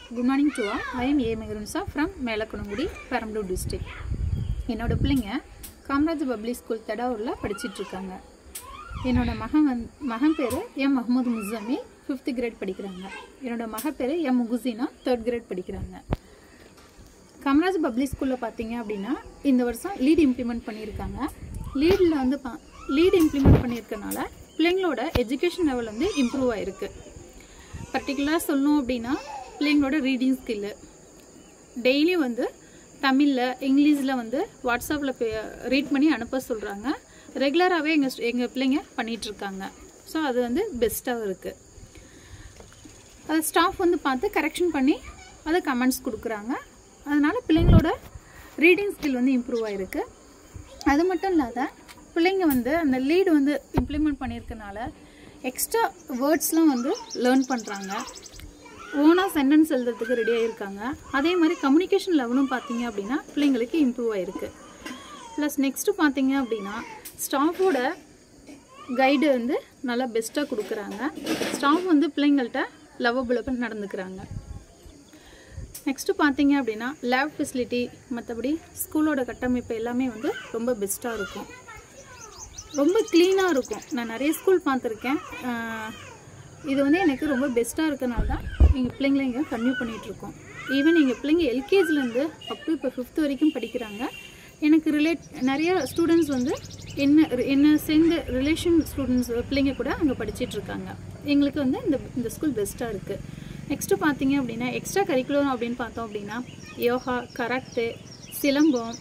good morning to all I am A Mehrunsa from Melakunangudi Perambalur district என்னோட பிள்ளைங்க Kamaraj public school தடாவூரில் படிச்சிட்டு இருக்காங்க என்னோட மகன் வந் மகன் பேர் M Mahmood Musami fifth grade படிக்கிறாங்க என்னோட மக பேர் எம் முகுசினா தேர்ட் கிரேட் படிக்கிறாங்க காமராஜ் பப்ளிக் ஸ்கூலில் பார்த்தீங்க அப்படின்னா இந்த வருஷம் லீட் இம்ப்ளிமெண்ட் பண்ணியிருக்காங்க லீடில் வந்து பா லீட் இம்ப்ளிமெண்ட் பண்ணியிருக்கனால பிள்ளைங்களோட எஜுகேஷன் லெவல் வந்து இம்ப்ரூவ் ஆயிருக்கு பர்டிகுலராக சொல்லணும் அப்படின்னா பிள்ளைங்களோட ரீடிங் ஸ்கில்லு டெய்லி வந்து தமிழில் இங்கிலீஷில் வந்து வாட்ஸ்அப்பில் ரீட் பண்ணி அனுப்ப சொல்கிறாங்க ரெகுலராகவே எங்கள் எங்கள் பிள்ளைங்க பண்ணிகிட்ருக்காங்க ஸோ அது வந்து பெஸ்ட்டாக இருக்குது அது ஸ்டாஃப் வந்து பார்த்து கரெக்ஷன் பண்ணி அதை கமெண்ட்ஸ் கொடுக்குறாங்க அதனால் பிள்ளைங்களோட ரீடிங் ஸ்கில் வந்து இம்ப்ரூவ் ஆகிருக்கு அது மட்டும் இல்லாத பிள்ளைங்க வந்து அந்த லீடு வந்து இம்ப்ளிமெண்ட் பண்ணியிருக்கனால எக்ஸ்ட்ரா வேர்ட்ஸ்லாம் வந்து லேர்ன் பண்ணுறாங்க ஓனாக சென்டென்ஸ் எழுதுறதுக்கு ரெடி ஆகியிருக்காங்க அதே மாதிரி கம்யூனிகேஷன் லெவலும் பார்த்தீங்க அப்படின்னா பிள்ளைங்களுக்கு இம்ப்ரூவ் ஆகிருக்கு ப்ளஸ் நெக்ஸ்ட்டு பார்த்தீங்க அப்படின்னா ஸ்டாஃபோட கைடு வந்து நல்லா பெஸ்ட்டாக கொடுக்குறாங்க ஸ்டாஃப் வந்து பிள்ளைங்கள்ட்ட லவ்வபுளப்பாக நடந்துக்கிறாங்க நெக்ஸ்ட்டு பார்த்தீங்க அப்படின்னா லேப் ஃபெசிலிட்டி மற்றபடி ஸ்கூலோட கட்டமைப்பு எல்லாமே வந்து ரொம்ப பெஸ்ட்டாக இருக்கும் ரொம்ப க்ளீனாக இருக்கும் நான் நிறைய ஸ்கூல் பார்த்துருக்கேன் இது வந்து எனக்கு ரொம்ப பெஸ்ட்டாக இருக்கனால தான் எங்கள் பிள்ளைங்களை இங்கே கன்டினியூ பண்ணிகிட்ருக்கோம் ஈவன் எங்கள் பிள்ளைங்க எல்கேஜிலேருந்து அப் டு இப்போ ஃபிஃப்த் வரைக்கும் படிக்கிறாங்க எனக்கு ரிலேட் நிறைய ஸ்டூடெண்ட்ஸ் வந்து என்ன என்ன சேர்ந்த ரிலேஷன் ஸ்டூடெண்ட்ஸ் பிள்ளைங்க கூட அங்கே படிச்சிட்ருக்காங்க எங்களுக்கு வந்து இந்த இந்த ஸ்கூல் பெஸ்ட்டாக இருக்குது நெக்ஸ்ட்டு பார்த்தீங்க அப்படின்னா எக்ஸ்ட்ரா கரிக்குலர் அப்படின்னு பார்த்தோம் அப்படின்னா yoga karate silambam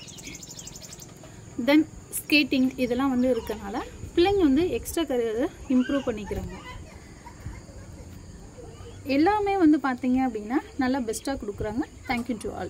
then skating இதெல்லாம் வந்து இருக்கனால பிள்ளைங்க வந்து எக்ஸ்ட்ரா கரியரை இம்ப்ரூவ் பண்ணிக்கிறாங்க எல்லாமே வந்து பார்த்தீங்க அப்படின்னா நல்லா பெஸ்ட்டாக கொடுக்குறாங்க தேங்க்யூ டு ஆல்